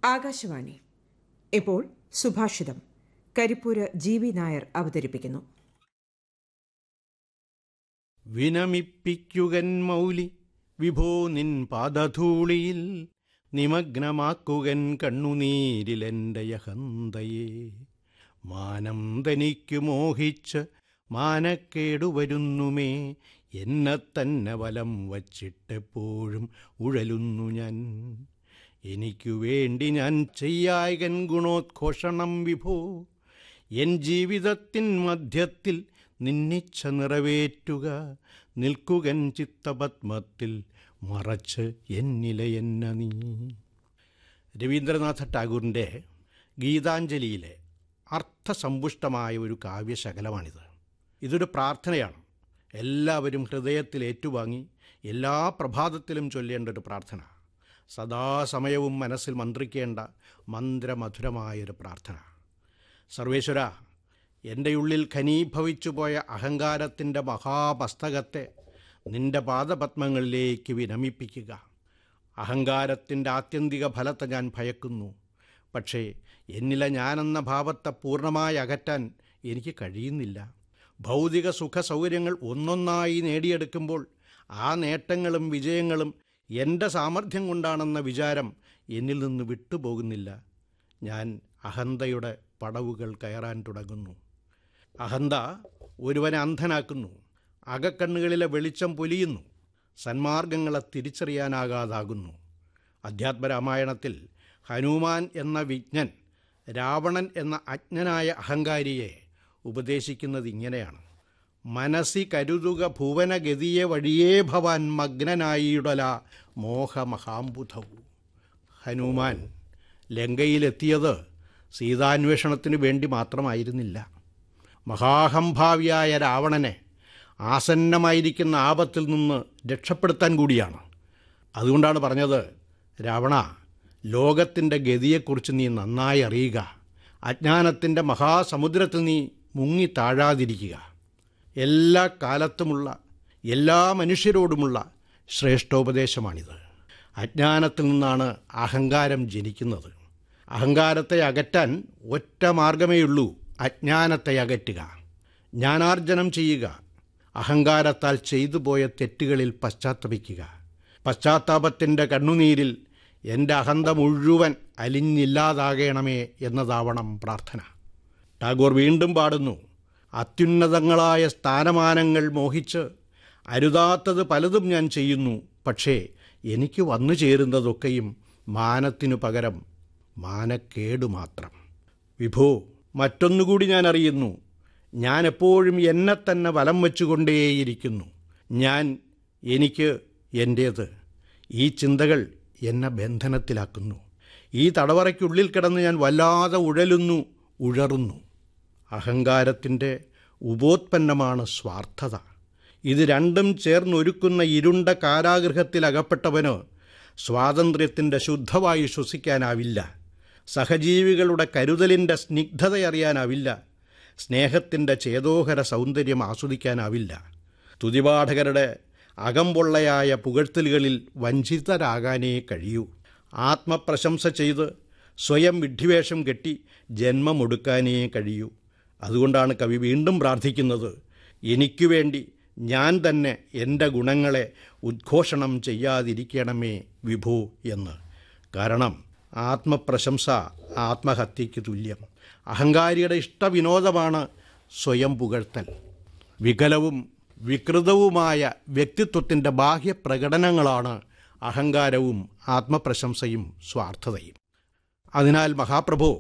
ആകാശവാണി ഇപ്പോൾ സുഭാഷിതം Karipur G V Nair അവതരിപ്പിക്കുന്നു വിനമിപ്പിക്കുകൻ മൗലി വിഭോ നിൻ പാദധൂളിയിൽ നിമഗ്നമാക്കുകൻ കണ്ണുനീരിലെൻ്റെ യഹന്തയെ മാനം തനിക്കു മോഹിച്ച് മാനക്കേടുവരുന്നുമേ എന്നെ തന്നെ വലം വച്ചിട്ടെപ്പോഴും ഉഴലുന്നു ഞാൻ എനിക്കു വേണ്ടി ഞാൻ ചെയ്യായകൻ ഗുണോദ്ഘോഷണം വിഭോ എൻ ജീവിതത്തിൻ മധ്യത്തിൽ നിന്നിച്ഛ നിറവേറ്റുക നിൽക്കുകൻ ചിത്തപത്മത്തിൽ മറച്ച് എന്നിലയെന്ന നീ രവീന്ദ്രനാഥ ടാഗോറിൻ്റെ ഗീതാഞ്ജലിയിലെ അർത്ഥസമ്പുഷ്ടമായ ഒരു കാവ്യശകലമാണിത് ഇതൊരു പ്രാർത്ഥനയാണ് എല്ലാവരും ഹൃദയത്തിൽ ഏറ്റുവാങ്ങി എല്ലാ പ്രഭാതത്തിലും ചൊല്ലേണ്ട ഒരു പ്രാർത്ഥന സദാസമയവും മനസ്സിൽ മന്ത്രിക്കേണ്ട മന്ത്രമധുരമായൊരു പ്രാർത്ഥന സർവേശ്വര എൻ്റെ ഉള്ളിൽ ഖനീഭവിച്ചു പോയ അഹങ്കാരത്തിൻ്റെ മഹാമസ്തകത്തെ നിന്റെ പാദപത്മങ്ങളിലേക്ക് വിരമിപ്പിക്കുക അഹങ്കാരത്തിൻ്റെ ആത്യന്തിക ഫലത്തെ ഞാൻ ഭയക്കുന്നു പക്ഷേ എന്നിലെ ഞാനെന്ന ഭാവത്തെ പൂർണ്ണമായി അകറ്റാൻ എനിക്ക് കഴിയുന്നില്ല ഭൗതിക സുഖ സൗകര്യങ്ങൾ ഒന്നൊന്നായി നേടിയെടുക്കുമ്പോൾ ആ നേട്ടങ്ങളും വിജയങ്ങളും എൻ്റെ സാമർഥ്യം കൊണ്ടാണെന്ന വിചാരം എന്നിൽ നിന്ന് വിട്ടുപോകുന്നില്ല ഞാൻ അഹന്തയുടെ പടവുകൾ കയറാൻ തുടങ്ങുന്നു അഹന്ത ഒരുവനെ അന്ധനാക്കുന്നു അകക്കണ്ണുകളിലെ വെളിച്ചം പൊലിയുന്നു സന്മാർഗങ്ങളെ തിരിച്ചറിയാനാകാതാകുന്നു അധ്യാത്മരാമായണത്തിൽ ഹനുമാൻ എന്ന വിജ്ഞൻ രാവണൻ എന്ന അജ്ഞനായ അഹങ്കാരിയെ ഉപദേശിക്കുന്നത് ഇങ്ങനെയാണ് മനസ്സി കരുതുക ഭുവനഗതിയെ വഴിയേ ഭവാൻ മഗ്നനായിടല മോഹമഹാംബുധവും ഹനുമാൻ ലങ്കയിലെത്തിയത് സീതാന്വേഷണത്തിനു വേണ്ടി മാത്രമായിരുന്നില്ല മഹാഹംഭാവിയായ രാവണനെ ആസന്നമായിരിക്കുന്ന ആപത്തിൽ നിന്ന് രക്ഷപ്പെടുത്താൻ കൂടിയാണ് അതുകൊണ്ടാണ് പറഞ്ഞത് രാവണ ലോകത്തിൻ്റെ ഗതിയെക്കുറിച്ച് നീ നന്നായി അറിയുക അജ്ഞാനത്തിൻ്റെ മഹാസമുദ്രത്തിൽ നീ മുങ്ങി താഴാതിരിക്കുക എല്ലാ കാലത്തുമുള്ള എല്ലാ മനുഷ്യരോടുമുള്ള ശ്രേഷ്ഠോപദേശമാണിത് അജ്ഞാനത്തിൽ നിന്നാണ് അഹങ്കാരം ജനിക്കുന്നത് അഹങ്കാരത്തെ അകറ്റാൻ ഒറ്റ മാർഗമേയുള്ളൂ അജ്ഞാനത്തെ അകറ്റുക ജ്ഞാനാർജനം ചെയ്യുക അഹങ്കാരത്താൽ ചെയ്തു പോയ തെറ്റുകളിൽ പശ്ചാത്തപിക്കുക പശ്ചാത്താപത്തിൻ്റെ കണ്ണുനീരിൽ എൻ്റെ അഹന്ത മുഴുവൻ അലിഞ്ഞില്ലാതാകണമേ എന്നതാവണം പ്രാർത്ഥന ടാഗോർ വീണ്ടും പാടുന്നു അത്യുന്നതങ്ങളായ സ്ഥാനമാനങ്ങൾ മോഹിച്ച് അരുതാത്തത് പലതും ഞാൻ ചെയ്യുന്നു പക്ഷേ എനിക്ക് വന്നു ചേരുന്നതൊക്കെയും മാനത്തിനു പകരം മാനക്കേടു മാത്രം വിഭോ മറ്റൊന്നുകൂടി ഞാൻ അറിയുന്നു ഞാൻ എപ്പോഴും എന്നെ തന്നെ വലം വെച്ചുകൊണ്ടേയിരിക്കുന്നു ഞാൻ എനിക്ക് എൻ്റേത് ഈ ചിന്തകൾ എന്നെ ബന്ധനത്തിലാക്കുന്നു ഈ തടവറയ്ക്കുള്ളിൽ കിടന്ന് ഞാൻ വല്ലാതെ ഉഴലുന്നു ഉഴറുന്നു അഹങ്കാരത്തിൻ്റെ ഉപോത്പന്നമാണ് സ്വാർത്ഥത ഇത് രണ്ടും ചേർന്നൊരുക്കുന്ന ഇരുണ്ട കാരാഗൃഹത്തിൽ അകപ്പെട്ടവന് സ്വാതന്ത്ര്യത്തിൻ്റെ ശുദ്ധവായു ശ്വസിക്കാനാവില്ല സഹജീവികളുടെ കരുതലിൻ്റെ സ്നിഗ്ധതയറിയാനാവില്ല സ്നേഹത്തിൻ്റെ ചേതോഹര സൗന്ദര്യം ആസ്വദിക്കാനാവില്ല തുതിപാഠകരുടെ അകംപൊള്ളയായ പുകഴ്ത്തലുകളിൽ വഞ്ചിതരാകാനേ കഴിയൂ ആത്മപ്രശംസ ചെയ്ത് സ്വയം വിഡ്ഢിവേഷം കെട്ടി ജന്മമൊടുക്കാനേ കഴിയൂ അതുകൊണ്ടാണ് കവി വീണ്ടും പ്രാർത്ഥിക്കുന്നത് എനിക്കു വേണ്ടി ഞാൻ തന്നെ എൻ്റെ ഗുണങ്ങളെ ഉദ്ഘോഷണം ചെയ്യാതിരിക്കണമേ വിഭു എന്ന് കാരണം ആത്മപ്രശംസ ആത്മഹത്യയ്ക്ക് തുല്യം അഹങ്കാരിയുടെ ഇഷ്ടവിനോദമാണ് സ്വയം പുകഴ്ത്തൽ വികലവും വികൃതവുമായ വ്യക്തിത്വത്തിൻ്റെ ബാഹ്യപ്രകടനങ്ങളാണ് അഹങ്കാരവും ആത്മപ്രശംസയും സ്വാർത്ഥതയും അതിനാൽ മഹാപ്രഭു